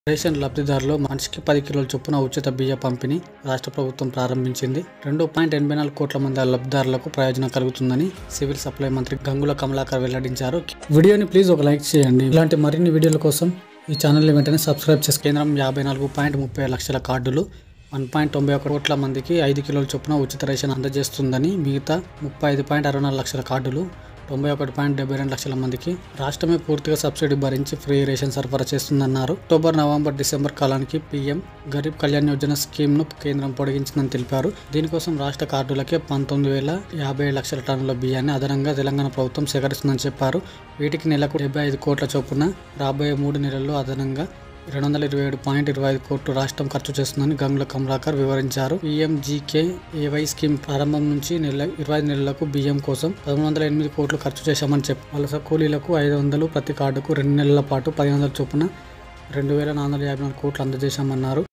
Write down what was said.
ration లబ్ధిదారులు మనిషికి పది కిలోల చొప్పున ఉచిత బియ్య పంపిణీ రాష్ట్ర ప్రభుత్వం ప్రారంభించింది రెండు పాయింట్ ఎనభై నాలుగు కోట్ల మంది లబ్ధిదారులకు ప్రయోజనం కలుగుతుందని సివిల్ సప్లై మంత్రి గంగుల కమలాకర్ వెల్లడించారు వీడియోని ప్లీజ్ ఒక లైక్ చేయండి ఇలాంటి మరిన్ని వీడియోల కోసం ఈ ఛానల్ని వెంటనే సబ్స్క్రైబ్ చేసి కేంద్రం యాభై నాలుగు పాయింట్ ముప్పై లక్షల కార్డులు వన్ పాయింట్ తొంభై ఒక కోట్ల మందికి ఐదు కిలోల చొప్పున ఉచిత రేషన్ అందజేస్తుందని మిగతా ముప్పై ఐదు పాయింట్ అరవై నాలుగు లక్షల కార్డులు తొంభై ఒకటి పాయింట్ డెబ్బై రెండు లక్షల మందికి రాష్ట్రమే పూర్తిగా సబ్సిడీ భరించి ఫ్రీ రేషన్ సరఫరా చేస్తుందన్నారు అక్టోబర్ నవంబర్ డిసెంబర్ కాలానికి పీఎం గరీబ్ కళ్యాణ్ యోజన స్కీమ్ ను కేంద్రం పొడిగించిందని తెలిపారు దీనికోసం రాష్ట్ర కార్డులకే పంతొమ్మిది వేల యాభై లక్షల టన్నుల బియ్యాన్ని అదనంగా తెలంగాణ ప్రభుత్వం సేకరిస్తుందని చెప్పారు వీటికి నెలకు డెబ్బై ఐదు కోట్ల చొప్పున రాబోయే మూడు నెలల్లో అదనంగా రెండు వందల ఇరవై ఏడు పాయింట్ ఇరవై ఐదు కోట్లు రాష్ట్రం ఖర్చు చేస్తుందని గంగుల కమలాకర్ వివరించారు పీఎంజీకే ఏవై స్కీమ్ ప్రారంభం నుంచి నెల ఇరవై ఐదు నెలలకు బియ్యం కోసం పదమూడు వందల ఎనిమిది కోట్లు ఖర్చు చేశామని చెప్పి వలస కూలీలకు ఐదు వందలు ప్రతి కార్డుకు రెండు నెలల పాటు పది వందల చొప్పున రెండు వేల నాలుగు వందల యాభై నాలుగు కోట్లు అందజేశామన్నారు